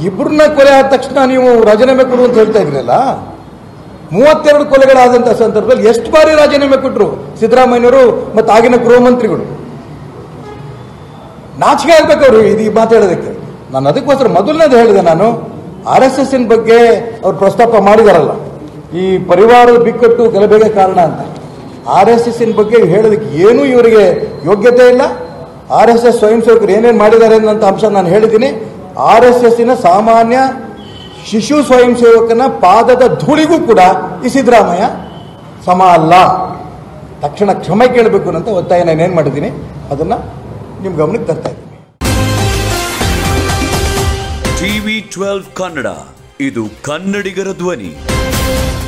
ಇಬ್ಬರನ್ನ ಕೊಲೆ ಆದ ತಕ್ಷಣ ನೀವು ರಾಜೀನಾಮೆ ಕೊಡು ಅಂತ ಹೇಳ್ತಾ ಇದ್ರಲ್ಲ ಮೂವತ್ತೆರಡು ಕೊಲೆಗಳಾದಂಥ ಸಂದರ್ಭದಲ್ಲಿ ಎಷ್ಟು ಬಾರಿ ರಾಜೀನಾಮೆ ಕೊಟ್ಟರು ಸಿದ್ದರಾಮಯ್ಯನವರು ಮತ್ತು ಆಗಿನ ಗೃಹ ಮಂತ್ರಿಗಳು ನಾಚಿಕೆ ಆಗ್ಬೇಕು ಅವರು ಇದು ಮಾತಾಡೋದಕ್ಕೆ ನಾನು ಅದಕ್ಕೋಸ್ಕರ ಮೊದಲನೇದು ಹೇಳಿದೆ ನಾನು ಆರ್ ಎಸ್ ಎಸ್ಸಿನ ಬಗ್ಗೆ ಅವ್ರು ಪ್ರಸ್ತಾಪ ಮಾಡಿದಾರಲ್ಲ ಈ ಪರಿವಾರದ ಬಿಕ್ಕಟ್ಟು ಗಲಭೆಗೆ ಕಾರಣ ಅಂತ ಆರ್ ಎಸ್ ಎಸ್ಸಿನ ಬಗ್ಗೆ ಹೇಳೋದಕ್ಕೆ ಏನೂ ಇವರಿಗೆ ಯೋಗ್ಯತೆ ಇಲ್ಲ ಆರ್ ಎಸ್ ಎಸ್ ಸ್ವಯಂ ಸೇವಕರು ಏನೇನು ಮಾಡಿದ್ದಾರೆ ಅನ್ನೋಂಥ ಅಂಶ ನಾನು ಹೇಳಿದ್ದೀನಿ ಆರ್ ಎಸ್ ಎಸ್ಸಿನ ಸಾಮಾನ್ಯ ಶಿಶು ಸ್ವಯಂ ಸೇವಕನ ಪಾದದ ಧೂಳಿಗೂ ಕೂಡ ಈ ಸಿದ್ದರಾಮಯ್ಯ ಸಮ ಅಲ್ಲ ತಕ್ಷಣ ಕ್ಷಮೆ ಕೇಳಬೇಕು ಅಂತ ಒತ್ತಾಯ ನಾನೇನು ಮಾಡಿದ್ದೀನಿ ಅದನ್ನು ನಿಮ್ಮ ಗಮನಕ್ಕೆ ತರ್ತಾ ಇದ್ದೀನಿ ಟಿವಿ ಟ್ವೆಲ್ವ್ ಕನ್ನಡ ಇದು ಕನ್ನಡಿಗರ ಧ್ವನಿ